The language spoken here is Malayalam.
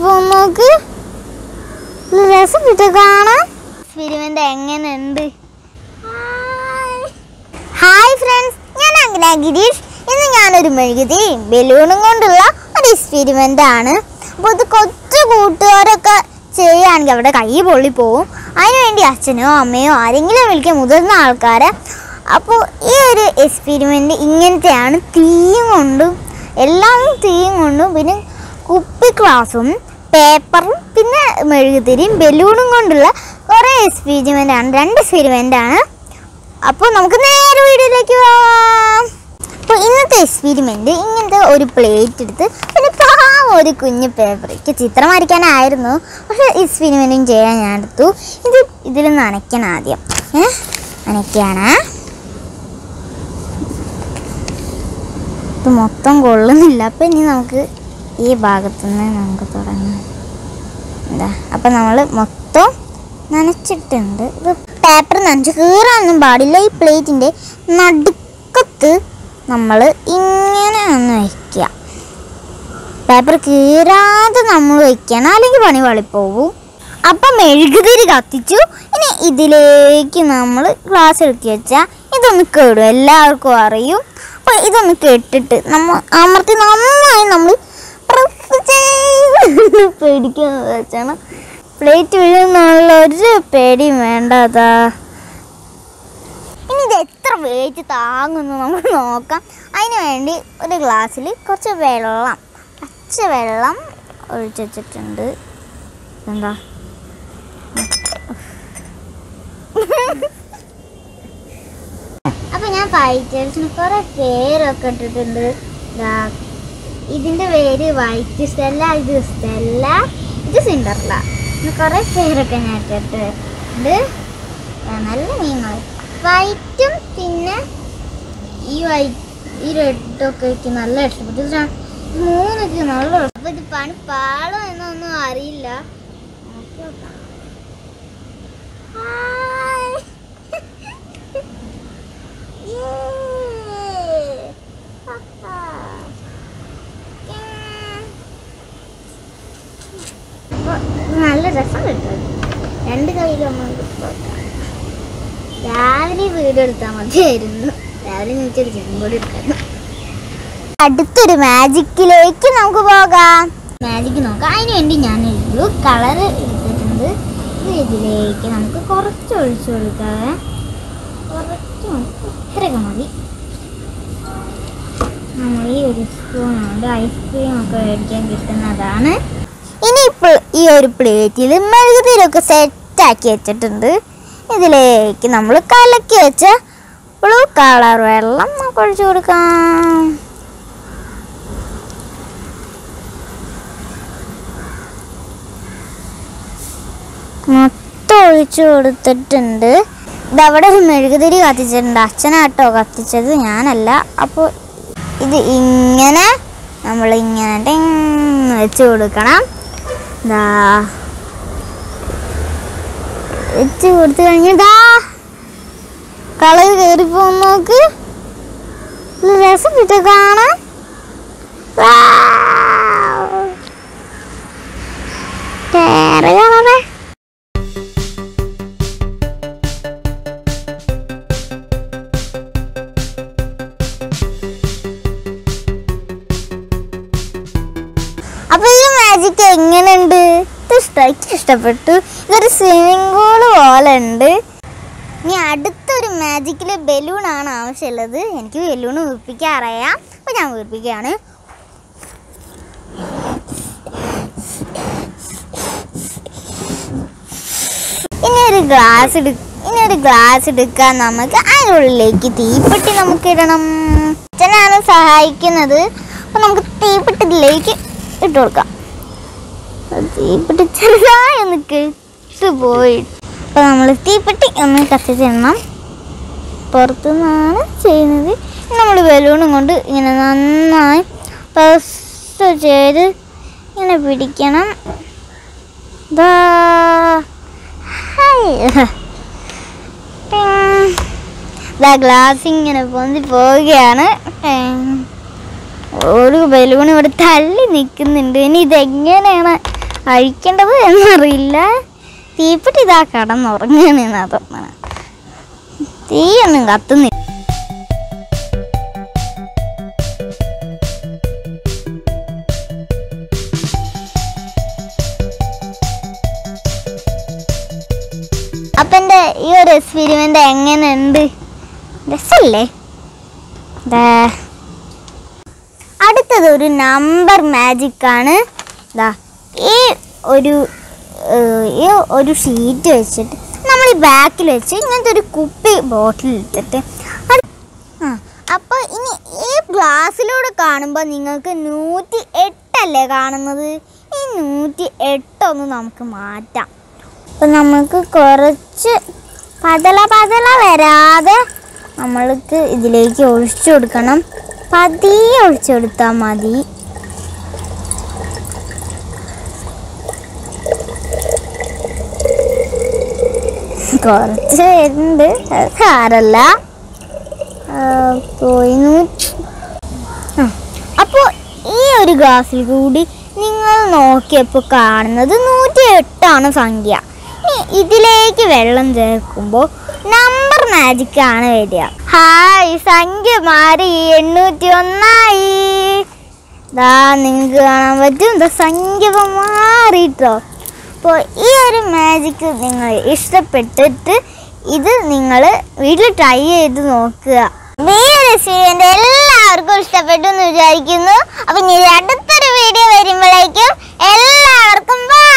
പോകും നോക്ക് നല്ല രസം കിട്ടും കാണാൻ എക്സ്പെരിമെന്റ് എങ്ങനെയുണ്ട് ഹായ് ഫ്രണ്ട്സ് ഞാൻ അഗ്ന ഗിരീഷ് ഇന്ന് ഞാനൊരു മെഴുകുതി ബലൂണും കൊണ്ടുള്ള ഒരു എക്സ്പെരിമെന്റ് ആണ് അപ്പോൾ ഇത് കൊച്ചു കൂട്ടുകാരൊക്കെ ചെയ്യുകയാണെങ്കിൽ അവിടെ കൈ പൊള്ളി പോവും അതിനുവേണ്ടി അച്ഛനോ അമ്മയോ ആരെങ്കിലും വിളിക്കുക മുതിർന്ന ആൾക്കാരെ അപ്പോൾ ഈ ഒരു എക്സ്പെരിമെന്റ് ഇങ്ങനത്തെയാണ് തീയും കൊണ്ടും എല്ലാം തീയും കൊണ്ടും പിന്നെ കുപ്പി ഗ്ലാസും പേപ്പറും പിന്നെ മെഴുകുതിരിയും ബലൂണും കൊണ്ടുള്ള കുറേ എക്സ്പെരിമെൻ്റ് ആണ് രണ്ട് എക്സ്പെരിമെൻ്റ് ആണ് അപ്പോൾ നമുക്ക് നേരെ വീഡിയോയിലേക്ക് പോവാം അപ്പോൾ ഇന്നത്തെ എക്സ്പെരിമെൻ്റ് ഇങ്ങനത്തെ ഒരു പ്ലേറ്റ് എടുത്ത് പിന്നെ പാവം ഒരു കുഞ്ഞു പേപ്പർ എനിക്ക് ചിത്രം വരയ്ക്കാനായിരുന്നു പക്ഷേ എക്സ്പെരിമെൻറ്റും ചെയ്യാൻ ഞാൻ എടുത്തു ഇത് ഇതിൽ നനയ്ക്കണം ആദ്യം ഏ നനയ്ക്കാണ് ഇത് മൊത്തം കൊള്ളുന്നില്ല അപ്പം ഇനി നമുക്ക് ഈ ഭാഗത്തുനിന്ന് നമുക്ക് തുടങ്ങാം എന്താ അപ്പം നമ്മൾ മൊത്തം നനച്ചിട്ടുണ്ട് ഇത് പേപ്പർ നനച്ച് കീറാനൊന്നും പാടില്ല ഈ പ്ലേറ്റിൻ്റെ നടുക്കത്ത് നമ്മൾ ഇങ്ങനെ ഒന്ന് വയ്ക്കുക പേപ്പർ കീറാതെ നമ്മൾ വയ്ക്കണം അല്ലെങ്കിൽ പണി വളിപ്പോവും അപ്പം മെഴുകുതിരി കത്തിച്ചു ഇനി ഇതിലേക്ക് നമ്മൾ ഗ്ലാസ് എടുക്കി വെച്ചാൽ ഇതൊന്ന് കേടും എല്ലാവർക്കും അറിയും അപ്പോൾ ഇതൊന്ന് കേട്ടിട്ട് നമ്മൾ അമർത്തി നന്നായി നമ്മൾ പ്രസ് ചെയ്ത് പേടിക്കാൻ വെച്ചാണ് പ്ലേറ്റ് വീഴുന്നുള്ള ഒരു പേടിയും വേണ്ടതാ ഇനി ഇത് എത്ര വെയിറ്റ് താങ്ങുന്നു നമുക്ക് നോക്കാം അതിന് വേണ്ടി ഒരു ഗ്ലാസ്സിൽ കുറച്ച് വെള്ളം പച്ച വെള്ളം ഒഴിച്ച് വെച്ചിട്ടുണ്ട് എന്താ അപ്പൊ ഞാൻ ഫൈറ്റേഴ്സിന് കുറെ പേരൊക്കെ ഇട്ടിട്ടുണ്ട് ദാ ഇതിന്റെ പേര് വൈറ്റ് സ്റ്റെല്ല ഇത് സ്റ്റെല്ല ഇത് സിൻഡർല ഇങ്ങനെ കുറെ പേരൊക്കെ ഞാൻ ഇട്ടിട്ടുണ്ട് ദാ നല്ല മീനുകൾ വൈറ്റും പിന്നെ ഈ വൈറ്റ് ഈ റെഡൊക്കെ എനിക്ക് നല്ല ഇഷ്ടപ്പെട്ടു ഇത് ര- ഇത് മൂന്നൊക്കെ നല്ല അപ്പൊ ഇത് പണി പാളോ എന്നൊന്നും അറിയില്ല നോക്കി നോക്കാം. ഹായ്. Yay! Papa. Yeah. അപ്പൊ നല്ല രസം കിട്ടും രണ്ട് കൈയിലും നമുക്ക് പോകാം. രാവിലെ വീഡിയോ എടുത്താൽ മതിയായിരുന്നു രാവിലെ എനിക്കൊരു ജനം കൂടി എടുക്കണം അടുത്തൊരു മാജിക്കിലേക്ക് നമുക്ക് പോകാം മാജിക് നോക്കാം അതിന് വേണ്ടി ഞാൻ ഒരു ബ്ലൂ കളർ എടുത്തിട്ടുണ്ട് ഇത് ഇതിലേക്ക് നമുക്ക് കുറച്ച് ഒഴിച്ചു കൊടുക്കാവേ കുറച്ച് മതി. ഇത്രയൊക്കെ മതി നമ്മൾ ഈ ഒരു സ്പൂൺ കൊണ്ട് ഐസ്ക്രീം ഒക്കെ മേടിക്കാൻ കിട്ടുന്നതാണ് ഇനിയിപ്പോൾ ഈ ഒരു പ്ലേറ്റിൽ മെഴുകുതിരൊക്കെ സെറ്റാക്കി വെച്ചിട്ടുണ്ട് ഇതിലേക്ക് നമ്മൾ കലക്കി വെച്ച ബ്ലൂ കളർ വെള്ളം നമുക്ക് ഒഴിച്ചു കൊടുക്കാം മൊത്തം ഒഴിച്ചു കൊടുത്തിട്ടുണ്ട് ഇതവിടെ ഒരു മെഴുകുതിരി കത്തിച്ചിട്ടുണ്ട് അച്ഛനാട്ടോ കത്തിച്ചത് ഞാനല്ല അപ്പോൾ ഇത് ഇങ്ങനെ നമ്മൾ ഇങ്ങനെ ടിങ് വെച്ച് കൊടുക്കണം ദാ വെച്ച് കൊടുത്തു കഴിഞ്ഞതാ കളർ കയറി പോകുന്ന നോക്ക് നല്ല രസം കിട്ടും കാണാൻ Wow. വേറെ കളറേ അപ്പൊ ഈ മാജിക് എങ്ങനെയുണ്ട് ഇത് ഇഷ്ടം എനിക്ക് ഇഷ്ടപ്പെട്ടു ഇതൊരു സ്വിമ്മിംഗ് പൂള് പോലെ ഉണ്ട് ഇനി അടുത്തൊരു മാജിക്കിൽ ബലൂൺ ആണ് ആവശ്യമുള്ളത് എനിക്ക് ബലൂൺ വീർപ്പിക്കാൻ അറിയാം അപ്പൊ ഞാൻ വീർപ്പിക്കുകയാണ് ഇനി ഒരു ഗ്ലാസ് എടു ഇനി ഒരു ഗ്ലാസ് എടുക്കാൻ നമുക്ക് അതിനുള്ളിലേക്ക് തീപ്പെട്ടി നമുക്ക് ഇടണം അച്ഛനാണ് സഹായിക്കുന്നത് അപ്പൊ നമുക്ക് തീപ്പെട്ടി ഇതിലേക്ക് ഇട്ട് കൊടുക്കാം അത് തീപ്പെട്ടി ചെറുതായി ഒന്ന് കെട്ടുപോയി അപ്പൊ നമ്മൾ തീപ്പെട്ടി ഒന്ന് കത്തിച്ചിടണം പുറത്തുനിന്നാണ് ചെയ്യുന്നത് നമ്മൾ ബലൂണും കൊണ്ട് ഇങ്ങനെ നന്നായി പ്രസ് ചെയ്ത് ഇങ്ങനെ പിടിക്കണം ദാ ഹായ് ടിങ്. ദാ ഗ്ലാസ് ഇങ്ങനെ പൊന്തി പോവുകയാണ് ടിങ്. ഒരു ബലൂൺ ഇവിടെ തള്ളി നിൽക്കുന്നുണ്ട് ഇനി ഇതെങ്ങനെയാണ് അഴിക്കേണ്ടത് എന്നറിയില്ല തീപ്പെട്ടി ഇതാ കടന്നുറങ്ങണെന്നാ തോന്നണ തീയൊന്നും കത്തുന്നില്ല അപ്പൊ എന്റെ ഈ ഒരു എക്സ്പെരിമെന്റ് എങ്ങനെയുണ്ട് രസല്ലേ ദേ. അടുത്തത് ഒരു നമ്പർ മാജിക് ആണ് ദാ ഈ ഒരു ഏഹ്, ഈ ഒരു ഷീറ്റ് വെച്ചിട്ട് നമ്മൾ ഈ ബാക്കിൽ വെച്ച് ഇങ്ങനത്തെ ഒരു കുപ്പി ബോട്ടിൽ എടുത്തിട്ട് അത് ആ അപ്പോൾ ഇനി ഈ ഗ്ലാസ്സിലൂടെ കാണുമ്പോൾ നിങ്ങൾക്ക് നൂറ്റി എട്ടല്ലേ കാണുന്നത് ഈ നൂറ്റി എട്ടൊന്ന് നമുക്ക് മാറ്റാം അപ്പം നമുക്ക് കുറച്ച് പതല പതല വരാതെ നമ്മൾക്ക് ഇതിലേക്ക് ഒഴിച്ചു കൊടുക്കണം പതിയെ ഒഴിച്ചു കൊടുത്താൽ മതി കുറച്ച് വരുന്നുണ്ട് അത് സാരല്ല പോയി നൂറ്റി അപ്പോൾ ഈ ഒരു ഗ്ലാസ്സിൽ കൂടി നിങ്ങൾ നോക്കിയപ്പോൾ കാണുന്നത് നൂറ്റി എട്ടാണ് സംഖ്യ ഇനി ഇതിലേക്ക് വെള്ളം ചേർക്കുമ്പോൾ നമ്പർ മാജിക് ആണ് വരിക ഹായ് സംഖ്യ മാറി എണ്ണൂറ്റി ഒന്നായി ദാ നിങ്ങൾക്ക് കാണാൻ പറ്റും ദാ സംഖ്യ ഇപ്പൊ മാറിട്ടോ അപ്പോൾ ഈ ഒരു മാജിക് നിങ്ങൾ ഇഷ്ടപ്പെട്ടിട്ട് ഇത് നിങ്ങൾ വീട്ടിൽ ട്രൈ ചെയ്ത് നോക്കുക ഈ ഒരു എക്സ്പീരിയൻസ് എല്ലാവർക്കും ഇഷ്ടപ്പെട്ടു എന്ന് വിചാരിക്കുന്നു അപ്പൊ ഇനി അടുത്തൊരു വീഡിയോ വരുമ്പോഴേക്കും എല്ലാവർക്കും ബൈ